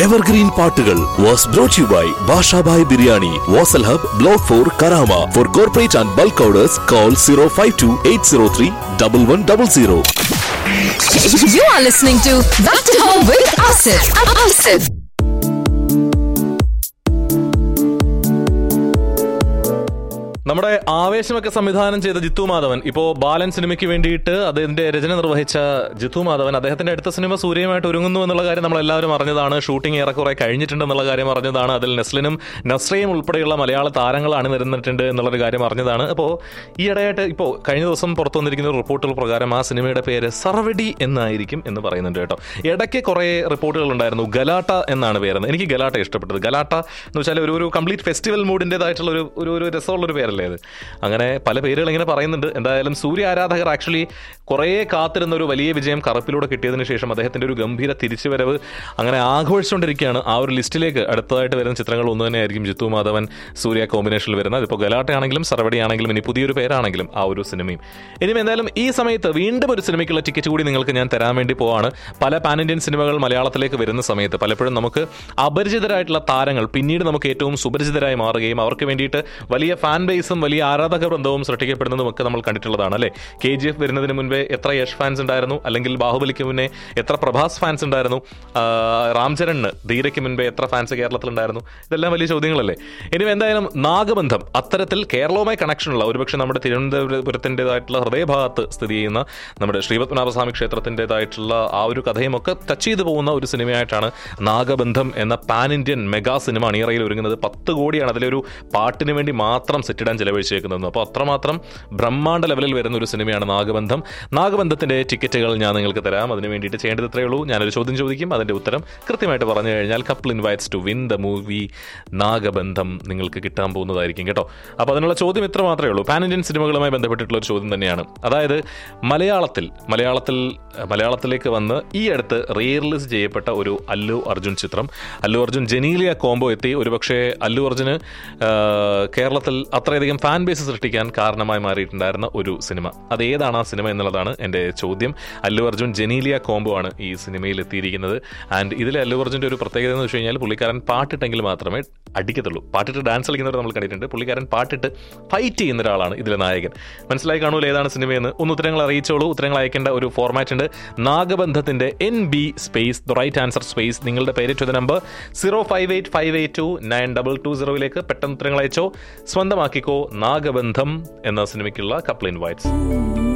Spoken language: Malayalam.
എവർഗ്രീൻ പാട്ടുകൾ was brought you by Bashabhai biryani വാസൽ hub block four Karama for corporate and bulk orders call zero five two eight zero three double one double zero You are listening to Back to Home with Asif. Asif. നമ്മുടെ ആവേശമൊക്കെ സംവിധാനം ചെയ്ത ജിത്തു മാധവൻ ഇപ്പോ ബാലൻ സിനിമയ്ക്ക് വേണ്ടിയിട്ട് അതിന്റെ രചന നിർവഹിച്ച ജിത്തു മാധവൻ അദ്ദേഹത്തിന്റെ അടുത്ത സിനിമ സൂര്യമായിട്ട് ഒരുങ്ങുന്നു എന്നുള്ള കാര്യം നമ്മൾ എല്ലാവരും അറിഞ്ഞതാണ് ഷൂട്ടിംഗ് ഏറെക്കുറെ കഴിഞ്ഞിട്ടുണ്ടെന്നുള്ള കാര്യം അറിഞ്ഞതാണ് അതിൽ നെസ്ലിനും നസ്രയും ഉൾപ്പെടെയുള്ള മലയാള താരങ്ങൾ അണിനിരന്നിട്ടുണ്ട് എന്നുള്ളൊരു കാര്യം അറിഞ്ഞതാണ് അപ്പോൾ ഈയിടെയായിട്ട് ഇപ്പോൾ കഴിഞ്ഞ ദിവസം പുറത്തു വന്നിരിക്കുന്ന റിപ്പോർട്ടുകൾ പ്രകാരം ആ സിനിമയുടെ പേര് സർവടി എന്നായിരിക്കും എന്ന് പറയുന്നുണ്ട് കേട്ടോ ഇടയ്ക്ക് കുറേ റിപ്പോർട്ടുകൾ ഉണ്ടായിരുന്നു ഗലാട്ട എന്നാണ് പേരെന്ന് എനിക്ക് ഗലാട്ട ഇഷ്ടപ്പെട്ടത് ഗലാട്ട എന്ന് വെച്ചാൽ ഒരു ഒരു കംപ്ലീറ്റ് ഫെസ്റ്റിവൽ മൂഡിൻ്റെതായിട്ടുള്ള ഒരു ഒരു ഒരു രസമുള്ള ഒരു പേരല്ലേ അത് അങ്ങനെ പല പേരുകൾ ഇങ്ങനെ പറയുന്നുണ്ട് എന്തായാലും സൂര്യ ആരാധകർ ആക്ച്വലി കുറേ കാത്തിരുന്ന ഒരു വലിയ വിജയം കറുപ്പിലൂടെ കിട്ടിയതിന് ശേഷം അദ്ദേഹത്തിന്റെ ഒരു ഗംഭീര തിരിച്ചുവരവ് അങ്ങനെ ആഘോഷിച്ചുകൊണ്ടിരിക്കുകയാണ് ആ ഒരു ലിസ്റ്റിലേക്ക് അടുത്തതായിട്ട് വരുന്ന ചിത്രങ്ങൾ ഒന്ന് തന്നെയായിരിക്കും ജിത്തു മാധവൻ സൂര്യ കോമ്പിനേഷനിൽ വരുന്നത് ഇപ്പോൾ ഗലാട്ടയാണെങ്കിലും സർവടി ആണെങ്കിലും ഇനി പുതിയൊരു പേരാണെങ്കിലും ആ ഒരു സിനിമയും ഇനിയും എന്തായാലും ഈ സമയത്ത് വീണ്ടും ഒരു സിനിമയ്ക്കുള്ള ടിക്കറ്റ് കൂടി നിങ്ങൾക്ക് ഞാൻ തരാൻ വേണ്ടി പോവാണ് പല പാൻ ഇന്ത്യൻ സിനിമകൾ മലയാളത്തിലേക്ക് വരുന്ന സമയത്ത് പലപ്പോഴും നമുക്ക് അപരിചിതരായിട്ടുള്ള താരങ്ങൾ പിന്നീട് നമുക്ക് ഏറ്റവും സുപരിചിതരായി മാറുകയും അവർക്ക് വേണ്ടിയിട്ട് വലിയ ഫാൻ ബേസും വലിയ ആരാധക വൃന്ദവും സൃഷ്ടിക്കപ്പെടുന്നതും ഒക്കെ നമ്മൾ കണ്ടിട്ടുള്ളതാണ് അല്ലേ കെ ജി എഫ് വരുന്നതിന് മുൻപേ എത്ര യഷ് ഫാൻസ് ഉണ്ടായിരുന്നു അല്ലെങ്കിൽ ബാഹുബലിക്ക് മുന്നേ എത്ര പ്രഭാസ് ഫാൻസ് ഉണ്ടായിരുന്നു ആ, രാംചരണിന് ധീരയ്ക്ക് മുൻപേ എത്ര ഫാൻസ് കേരളത്തിലുണ്ടായിരുന്നു ഇതെല്ലാം വലിയ ചോദ്യങ്ങളല്ലേ ഇനി എന്തായാലും നാഗബന്ധം അത്തരത്തിൽ കേരളവുമായി കണക്ഷനുള്ള ഒരുപക്ഷെ നമ്മുടെ തിരുവനന്തപുരത്തിൻ്റെതായിട്ടുള്ള ഹൃദയഭാഗത്ത് സ്ഥിതി ചെയ്യുന്ന നമ്മുടെ ശ്രീപത്മനാഭസ്വാമി ക്ഷേത്രത്തിൻ്റെതായിട്ടുള്ള ആ ഒരു കഥയും ഒക്കെ ടച്ച് ചെയ്തു പോകുന്ന ഒരു സിനിമയായിട്ടാണ് നാഗബന്ധം എന്ന പാൻ ഇന്ത്യൻ മെഗാ സിനിമ അണിയറയിൽ ഒരുങ്ങുന്നത് പത്ത് കോടിയാണ് അതിലൊരു പാട്ടിന് വേണ്ടി മാത്രം സെറ്റിടാൻ ചെലവഴിച്ചേക്കുന്നത് അപ്പോൾ അത്രമാത്രം ബ്രഹ്മാണ്ഡ ലെവലിൽ വരുന്ന ഒരു സിനിമയാണ് നാഗബന്ധം നാഗബന്ധത്തിന്റെ ടിക്കറ്റുകൾ ഞാൻ നിങ്ങൾക്ക് തരാം അതിന് വേണ്ടിയിട്ട് ചെയ്യേണ്ടത് ഇത്രയേ ഉള്ളൂ ഞാനൊരു ചോദ്യം ചോദിക്കും അതിന്റെ ഉത്തരം കൃത്യമായിട്ട് പറഞ്ഞു കഴിഞ്ഞാൽ couple invites to win the movie Nagabandham നിങ്ങൾക്ക് കിട്ടാൻ പോകുന്നതായിരിക്കും കേട്ടോ അപ്പോൾ അതിനുള്ള ചോദ്യം ഇത്ര മാത്രമേ ഉള്ളൂ പാൻ ഇന്ത്യൻ സിനിമകളുമായി ബന്ധപ്പെട്ടിട്ടുള്ള ഒരു ചോദ്യം തന്നെയാണ് അതായത് മലയാളത്തിൽ മലയാളത്തിൽ മലയാളത്തിലേക്ക് വന്ന് ഈ അടുത്ത് റീ റിലീസ് ചെയ്യപ്പെട്ട ഒരു അല്ലു അർജുൻ ചിത്രം അല്ലു അർജുൻ ജനീലിയ കോംബോ എത്തി ഒരുപക്ഷെ അല്ലു അർജുന് ആ, കേരളത്തിൽ അത്രയധികം ഫാൻ ബേസ് സൃഷ്ടിക്കാൻ കാരണമായി മാറിയിട്ടുണ്ടായിരുന്ന ഒരു സിനിമ അത് ഏതാണ് ആ സിനിമ എന്നുള്ളതാണ് എൻ്റെ ചോദ്യം അല്ലു അർജുൻ ജനീലിയ കോംബോ ആണ് ഈ സിനിമയിൽ എത്തിയിരിക്കുന്നത് ആൻഡ് ഇതിലെ അല്ലു അർജുൻ്റെ ഒരു പ്രത്യേകത എന്ന് വെച്ച് കഴിഞ്ഞാൽ പുള്ളിക്കാരൻ പാട്ടിട്ടെങ്കിൽ മാത്രമേ അടിക്കത്തുള്ളൂ പാട്ടിട്ട് ഡാൻസ് കളിക്കുന്നവർ നമ്മൾ കണ്ടിട്ടുണ്ട് പുള്ളിക്കാരൻ പാട്ടിട്ട് ഫൈറ്റ് ചെയ്യുന്ന ഒരാളാണ് ഇതിലെ നായകൻ മനസ്സിലായി കാണൂല ഏതാണ് സിനിമയെന്ന് ഒന്ന് ഉത്തരങ്ങൾ അറിയിച്ചോളൂ ഉത്തരങ്ങൾ അയക്കേണ്ട ഒരു ഫോർമാറ്റ് ഉണ്ട് നാഗബന്ധത്തിന്റെ N B space the right answer space നിങ്ങളുടെ പേര് to the number zero five eight five eight two nine double two സീറോയിലേക്ക് പെട്ടെന്ന് ഉത്തരങ്ങൾ അയച്ചോ സ്വന്തമാക്കിക്കോ നാഗബന്ധം എന്ന സിനിമയ്ക്കുള്ള കപ്പിൾ ഇൻവൈറ്റ്സ്